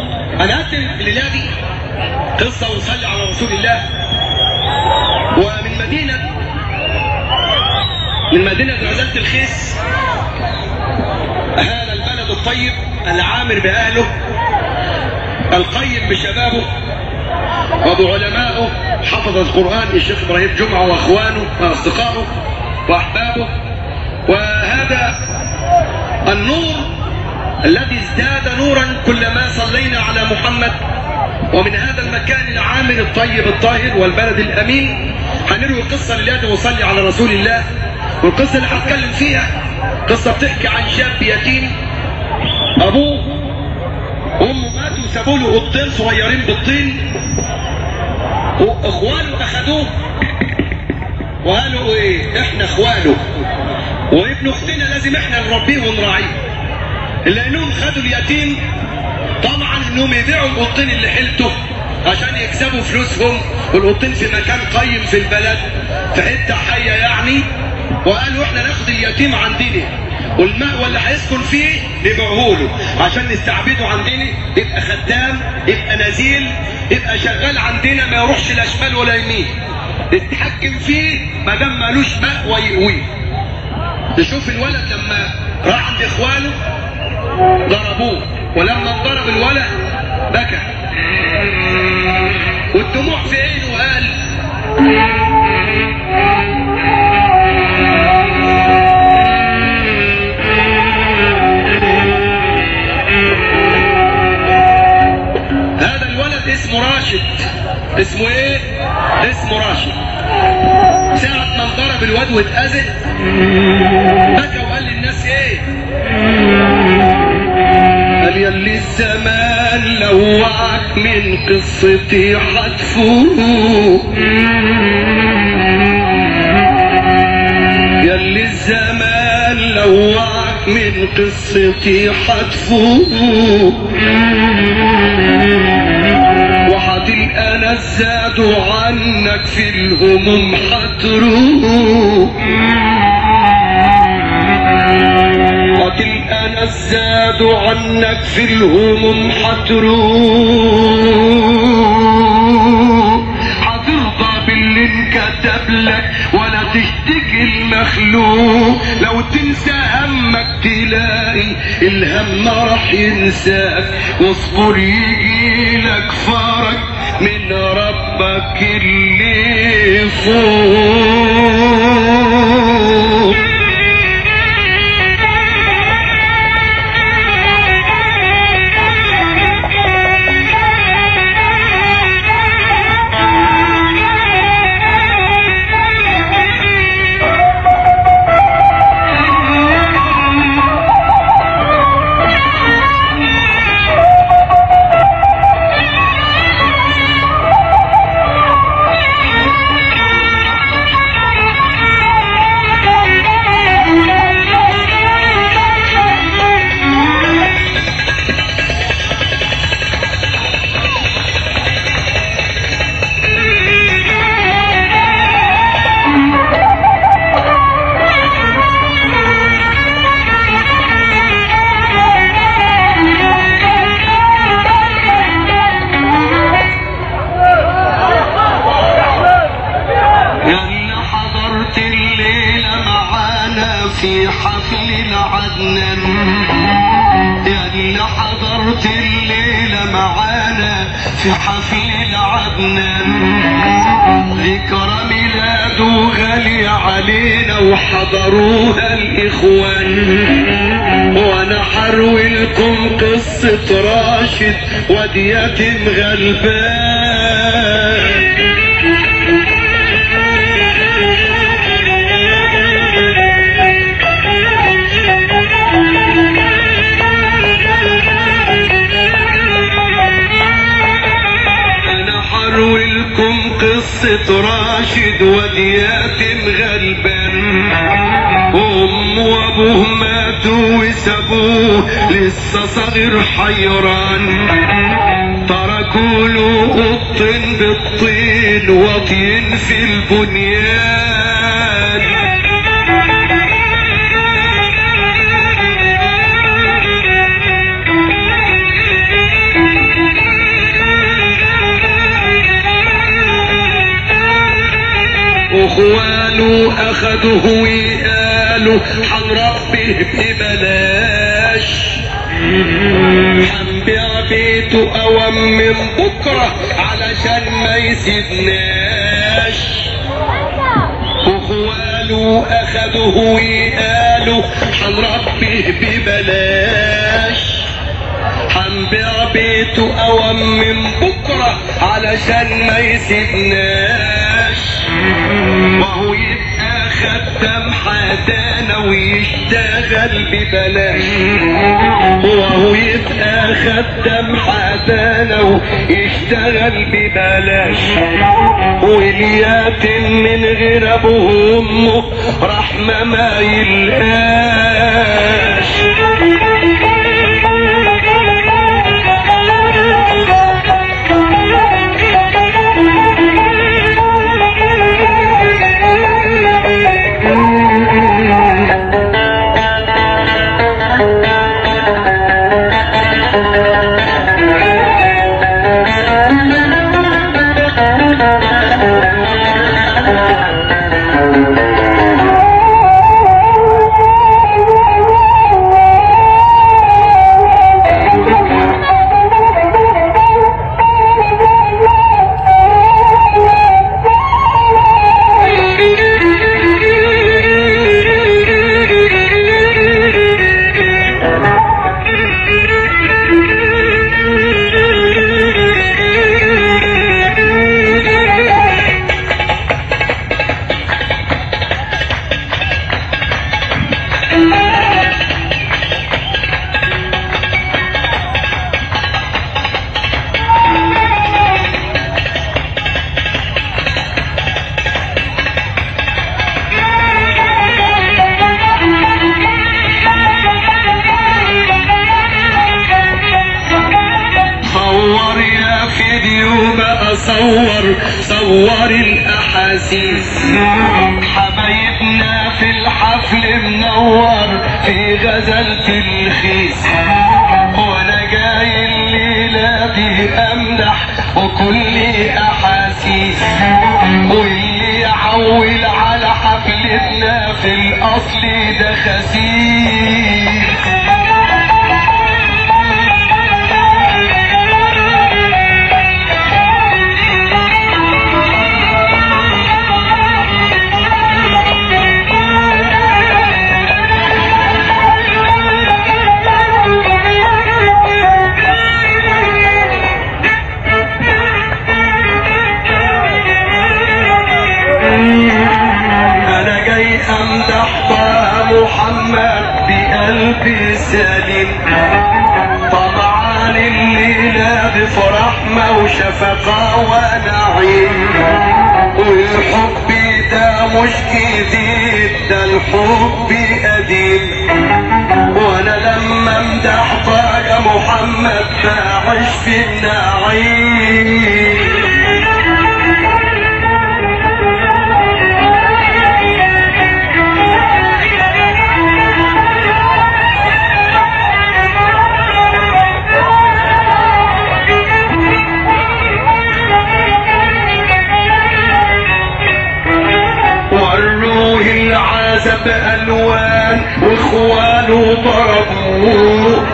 انا هقدم الليله دي قصه ونصلي على رسول الله ومن مدينه من مدينه غزاله الخيس هذا البلد الطيب العامر باهله القيم بشبابه وبعلمائه حفظ القران الشيخ ابراهيم جمعه واخوانه واصدقائه واحبابه وهذا النور الذي ازداد نورا كلما صلينا على محمد ومن هذا المكان العامر الطيب الطاهر والبلد الامين هنروي قصه لله ونصلي على رسول الله والقصه اللي هتكلم فيها قصه بتحكي عن شاب يتيم ابوه وامه ماتوا وسابوا له قطين صغيرين بالطين واخوانه اخذوه وقالوا ايه احنا اخوانه وابن اختنا لازم احنا نربيه ونراعيه الا انهم خدوا اليتيم طبعا انهم يبيعوا القطين اللي حيلته عشان يكسبوا فلوسهم والقطين في مكان قيم في البلد في حته حيه يعني وقالوا احنا ناخد اليتيم عندنا والمأوى اللي هيسكن فيه نبيعه له عشان نستعبده عندنا يبقى خدام يبقى نزيل يبقى شغال عندنا ما يروحش لا شمال ولا يمين نتحكم فيه ما دام مالوش مأوى يقويه تشوف الولد لما راح عند اخوانه ضربوه ولما انضرب الولد بكى والدموع في عينه وقال هذا الولد اسمه راشد اسمه ايه اسمه راشد ساعة ما انضرب الواد واتأذى بكى وقال للناس ايه قال يلي الزمان لوعك من قصتي حتفوق يلي الزمان لوعك من قصتي حتفوق وحتلقى ناس زادوا عنك في الهموم حتروق وتلقى ناس زادوا عنك في الهموم حتروق حترضى باللي انكتب لك ولا تشتكي المخلوق لو تنسى همك تلاقي الهم راح ينساك واصبر يجي لك فرج من ربك اللي فوق يلا حضرت الليلة معانا في حفل العدنان يلا حضرت الليلة معانا في حفل العدنان ذكرى ميلاده غالي علينا وحضروها الإخوان وانا حروي لكم قصة راشد وادي يتيم غلبان انا حروي لكم قصة راشد ودياتم غلبان ام وابوه ماتوا وسابوه لسه صغير حيران تركوا له قطن بالطين واطين في البنيان اخوانه اخدوه وقالوا حنربيه ببلاش هنبيع بيته اوام من بكره علشان ما يسيبناش واخوانه اخدوه وقالوا حنربيه ببلاش هنبيع بيته اوام من بكره علشان ما يسيبناش وهو يبقى خدام حدانا ويشتغل ببلاش وهو يبقى خدام حدانا ويشتغل ببلاش والياتم من غير ابوه وامه رحمه ما يلقاش صور يا فيديو بقى صور صور الاحاسيس حبايبنا في الحفل منور في غزلة الخيس وانا جاي الليلة دي امدح وكل احاسيس واللي يعول على حفلتنا في الاصل ده خسيس انا جاي امدح طه محمد بقلبي سليم طبعا الليلة بفرحمة وشفقة ونعيم والحب ده مش جديد ده الحب قديم وانا لما امدح طه محمد بعيش في النعيم وروه العزب الوان واخوانه ضربوه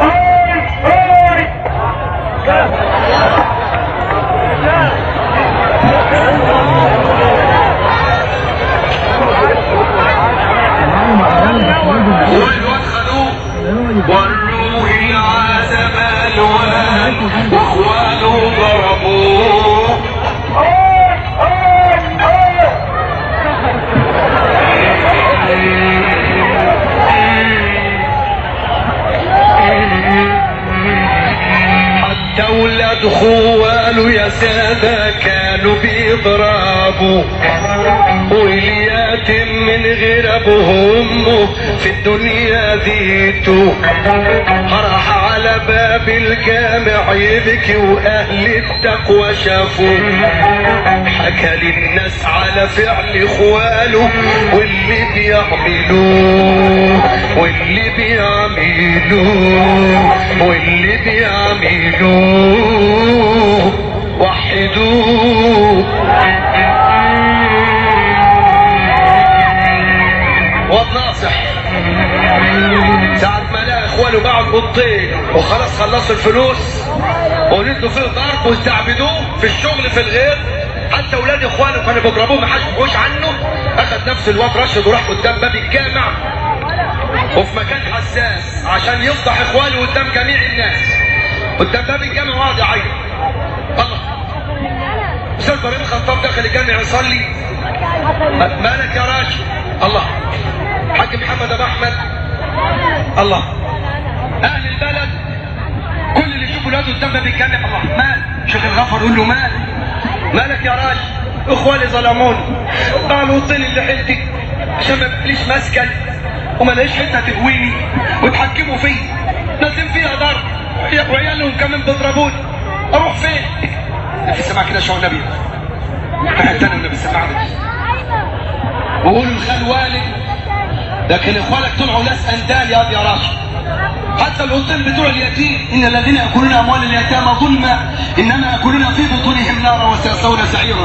والواد خدوه وروه العزب الوان واخوانه ضربوه حتى ولاد خوانه يا سادة كانوا بيضربوا والياتم من غير ابوه وامه في الدنيا ديته راح على باب الجامع يبكي واهل التقوى شافوه حكى للناس على فعل اخوانه واللي بيعملوه واللي بيعملوه واللي بيعملوه وحدوه ايه وخلاص خلصوا الفلوس ونزلوا فيه ضرب واستعبدوه في الشغل في الغير حتى اولاد اخوانه كانوا بيضربوه ما حدش بيقوش عنه اخذ نفس الواد رشد وراح قدام باب الجامع وفي مكان حساس عشان يفضح اخوانه قدام جميع الناس قدام باب الجامع وقعد يعيط الله استاذ ابراهيم الخطاب دخل الجامع يصلي مالك يا راشد الله حاج محمد ابو احمد الله اهل البلد كل اللي يشوفوا الواد قدام باب الجامع الله مال شيخ الغفر يقول له مال مالك يا راشد اخواني ظلموني قالوا الطين اللي حيلتي عشان ما بقليش مسكن وما لاقيش حته تهويني وتحكموا فيا نازلين فيها ضرب وعيالهم كمان بيضربوني اروح فين؟ في السماعه كده شو النبي واحد تاني والنبي سمعنا وقولوا الخال والد لكن اخوانك طلعوا ناس اندال يا يا راشد حتى الأطفال بتوع اليتيم إن الذين يأكلون أموال اليتامى ظلما إنما يأكلون في بطونهم نارا وسيصلون سعيرا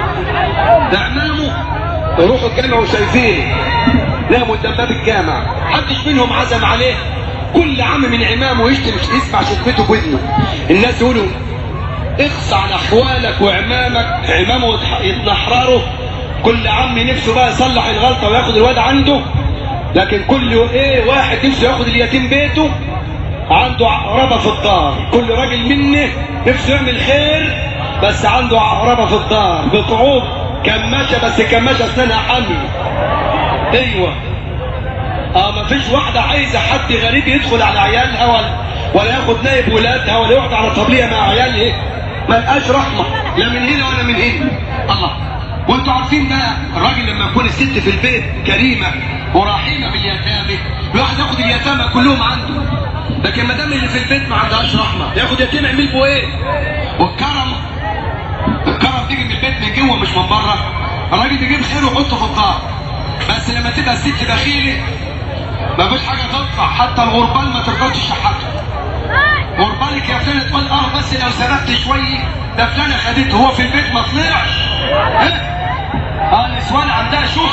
ده عمامه يروحوا الجامع وشايفين ناموا قدام باب الجامع محدش منهم عزم عليه كل عم من عمامه يشتم يسمع شتمته بودنه الناس يقولوا اخص على اخوالك وعمامك عمامه يتنحرروا كل عم نفسه بقى يصلح الغلطه وياخد الواد عنده لكن كل ايه واحد نفسه ياخد اليتيم بيته عنده عقربه في الدار كل راجل منه نفسه يعمل خير بس عنده عقربه في الدار بطعوب كماشه بس كماشه اسنانها حمل ايوه اه ما فيش واحده عايزه حد غريب يدخل على عيالها ولا ولا ياخد نايب ولادها ولا يقعد على طبليه مع عيالها ما لقاش رحمه لا من هنا ولا من هنا الله وانتوا عارفين بقى الراجل لما يكون الست في البيت كريمه ورحيمه باليتامى الواحد ياخد اليتامى كلهم عنده لكن ما دام اللي في البيت ما عندهاش رحمه ياخد يتيم يعمل بيه ايه؟ والكرم الكرم تيجي من البيت من جوه مش من بره الراجل يجيب خير ويحطه في الدار بس لما تبقى الست بخيله ما فيش حاجه تطلع حتى الغربال ما ترضاش تشحته غربالك يا فلان تقول اه بس لو سرقت شويه ده فلانه خدته هو في البيت ما طلعش ها اه النسوان عندها شح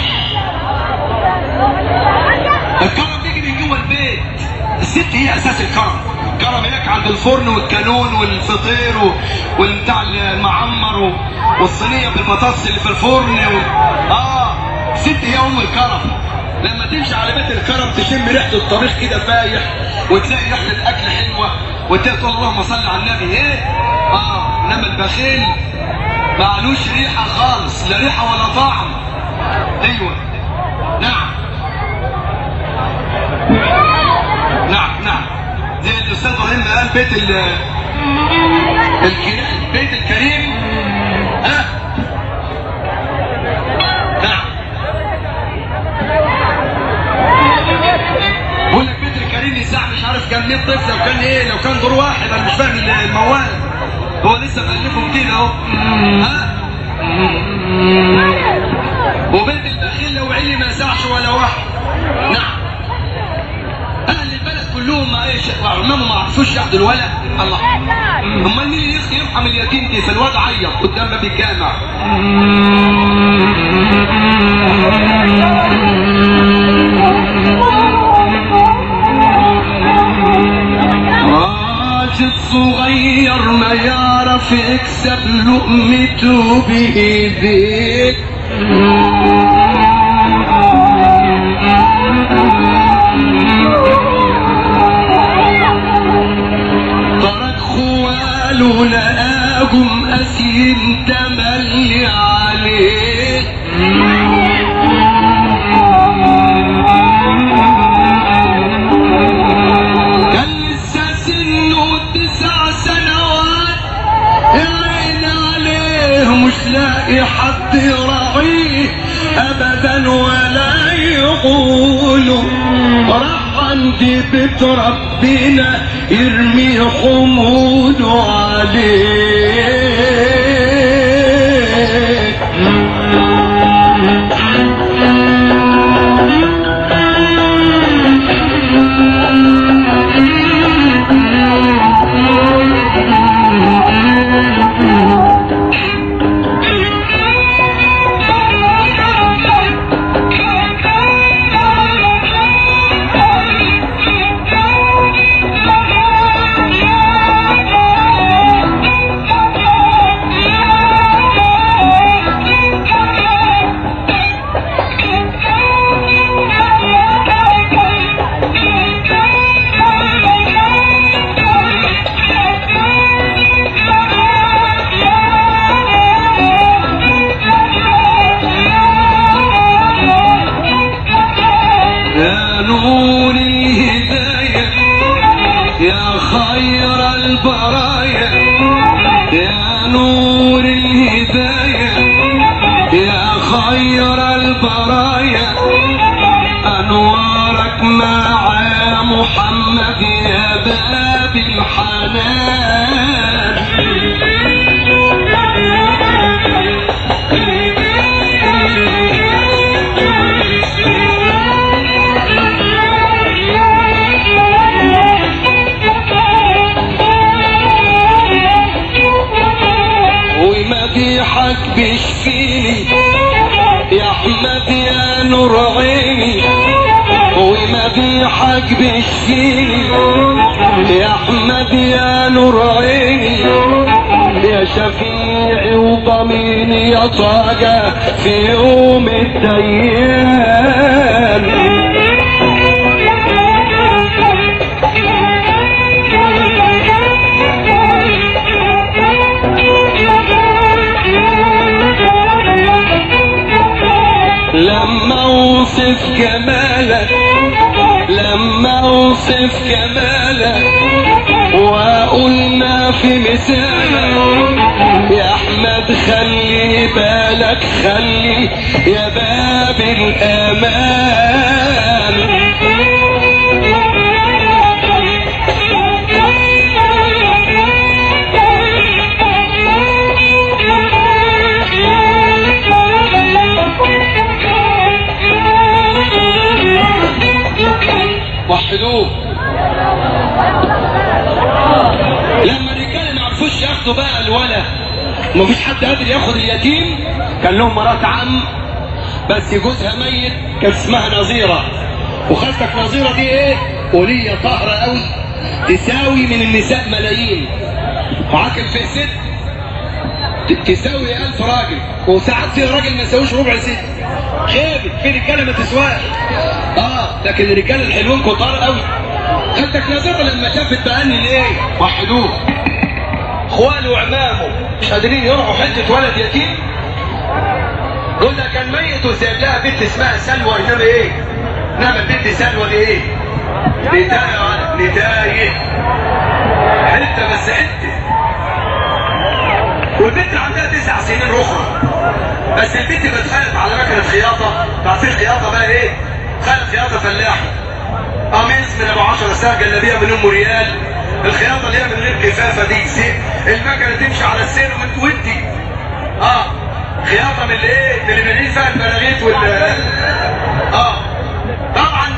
الكرم بيجي من جوه البيت الست هي اساس الكرم الكرم هناك عند الفرن والكانون والفطير و- والبتاع المعمر و- والصينيه بالبطاطس اللي في الفرن و... اه الست هي ام الكرم لما تمشي على بيت الكرم تشم ريحه الطبيخ كده فايح وتلاقي ريحه الاكل حلوه وتلاقي تقول اللهم صل على النبي ايه اه انما البخيل معلوش ريحه خالص لا ريحه ولا طعم ايوه نعم نعم نعم زي الاستاذ ابراهيم ما قال بيت ال الكريم بيت الكريم ها نعم بقول لك بيت الكريم الساعة مش عارف كان 100 طفل لو كان ايه لو كان دور واحد انا مش فاهم الموال هو لسه مألفه جديد اهو ها وبيت البخيل لو علي ما يسعش ولا واحد نعم اهل البلد كلهم ما ايش وعمامه ما عرفوش ياخدوا الولد الله امال مين اللي يخ- يرحم اليتيم دي فالواد عيط قدام باب الجامع راجل صغير ما يعرف يكسب لقمته بايديه ترك خواله لقاهم أسير تملي عليه كان لسه سنه تسع سنوات العين عليه مش لاقي حد يراعيه ابدا ولا يقوله راح عند بيت ربنا يرمي حموله عليه خير البرايا يا نور الهداية يا خير البرايا أنوارك مع محمد يا باب الحنان ومديحك بيشفيني يا احمد يا نور عيني ومديحك بيشفيني يا احمد يا نور عيني يا شفيعي وضميني يا طاقة في يوم الديان لما اوصف جمالك لما اوصف جمالك واقول ما في مثالك يا احمد خلي بالك خلي يا باب الامان وحدوه لما الرجاله ما عرفوش ياخدوا بقى الولا ومفيش حد قادر ياخد اليتيم كان لهم مرات عم بس جوزها ميت كان اسمها نظيرة وخالتك نظيرة دي ايه؟ ولية طاهرة قوي تساوي من النساء ملايين وعاكل في ست ت- تساوي ألف راجل وساعات في راجل ما يساويش ربع ست خيبت في رجاله ما تسواش اه لكن الرجاله الحلوين كتار قوي خالتك نظيرة لما شافت بأني ليه؟ وحدوه اخواله وعمامه مش قادرين يروحوا حته ولد يتيم جوزها كان ميت وسايب لها بنت اسمها سلوى انما ايه؟ انما البنت سلوى دي ايه؟ نتاية ولا نتاية حته بس حته والبنت عندها تسع سنين اخرى بس البنت بتخالف على مكنه خياطه تعرفين خياطه بقى ايه؟ خالف خياطه فلاحه قميص من ابو 10 ساعه جلابيه من ام ريال الخياطه اللي هي من غير كفافه دي سي المكنه تمشي على السير وانت وانت اه خياطه من اللي ايه؟ من اللي بنعيد فيها البراغيث وال اه طبعا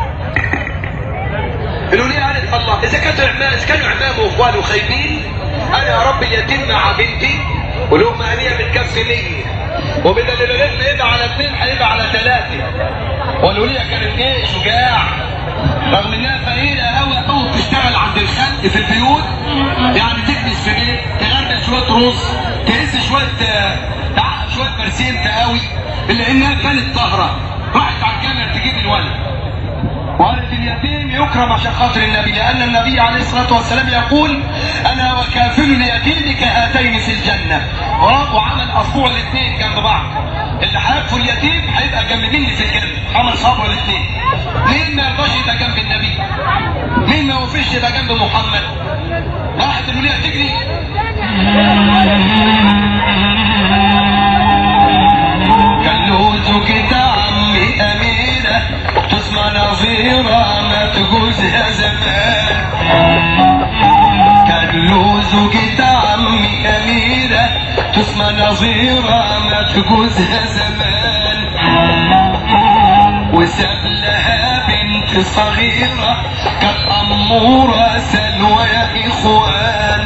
الولية قالت الله اذا كانوا عمام اذا كانوا عمام واخوانه خايبين انا يا رب اليتيم مع بنتي ولهم هنيه بتكفي ليا وبدل اللي لغيت هيبقى على اثنين هيبقى على ثلاثه والولية كانت ايه شجاع رغم انها فقيرة قوي قوي بتشتغل عند الخلق في البيوت يعني تكنس في بيت تغربل شوية رز تهز شوية آه، تعقد شوية برسيم تقاوي الا انها كانت طاهرة راحت على الجامع تجيب الولد وقالت اليتيم يكرم عشان خاطر النبي لان النبي عليه الصلاه والسلام يقول انا وكافل اليتيم كهاتين في الجنه و- وعمل اصبوع الاثنين جنب بعض اللي هيكفل اليتيم هيبقى جنب مني في الجنه عمل صابع الاثنين مين ما يرضاش يبقى جنب النبي مين ما يوفيش يبقى جنب محمد راحت الوليه تجري كان له زوجة عمي أميرة تسمى نظيرة ما تجوزها زمان كان له زوجة عمي أميرة تسمى نظيرة ما تجوزها زمان وساب لها بنت صغيرة كانت أمورة سلوى يا إخوان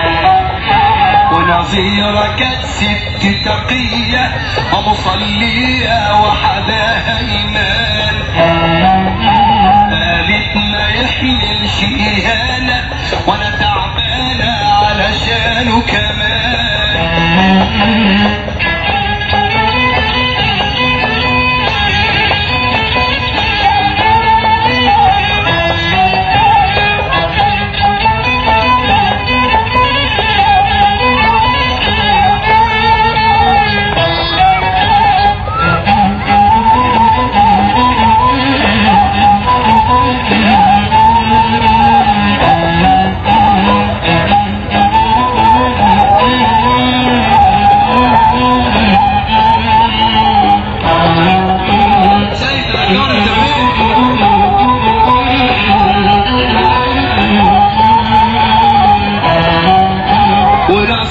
ونظيرة كانت ست تقية ومصلية وحداها إيمان قالت ما يحملش إهانة وأنا تعبانة علشانه كمان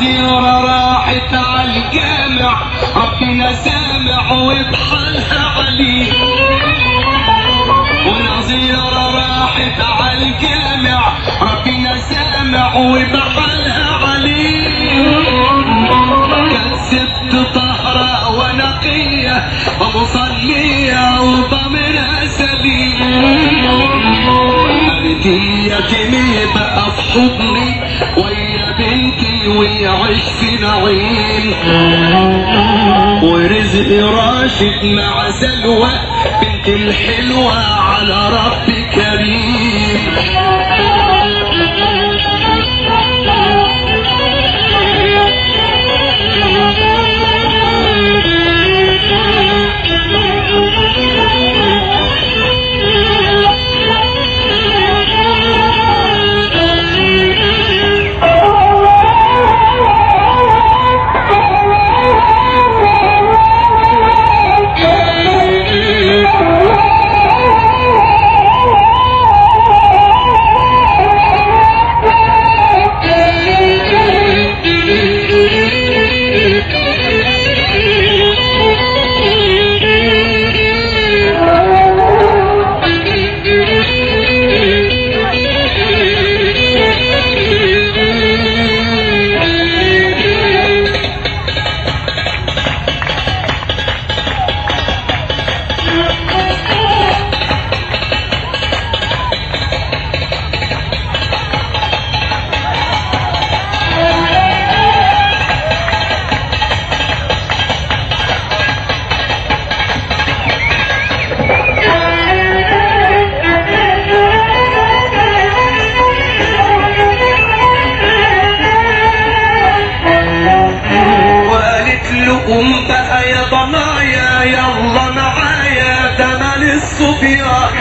والعزيرة راحت على الجامع ربنا سامع وبحالها عليه والعزيرة راحت على الجامع ربنا سامع وبحالها عليه كانت ست طهرة ونقية ومصلية وضميرها سليم قالت يتيمي بقى في حضني ويا بنتي ويعيش في نعيم ورزق راشد مع سلوى بنت الحلوة على رب كريم وقالت له قوم بقى يا ضنايا يلا معايا ده مال الصبيان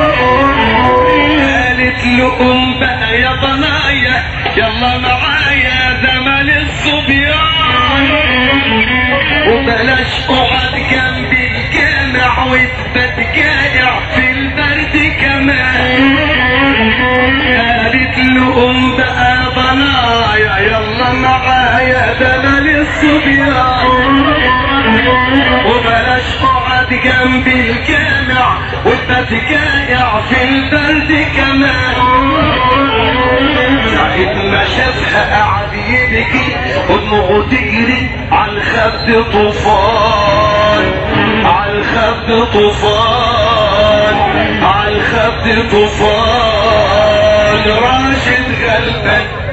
قالت له قوم بقى يا ضنايا يلا معايا ده مال الصبيان وبلاش اقعد جنب الجامع وتبات جائع في البرد كمان قالت له قوم بقى يا ضنايا يلا معايا ده مال الصبيان وبلاش اقعد جنب الجامع وتبات جائع في البرد كمان ساعة ما شافها قعد يبكي ودموعه تجري على الخد طوفان على الخد طوفان على الخد طوفان راشد غلبان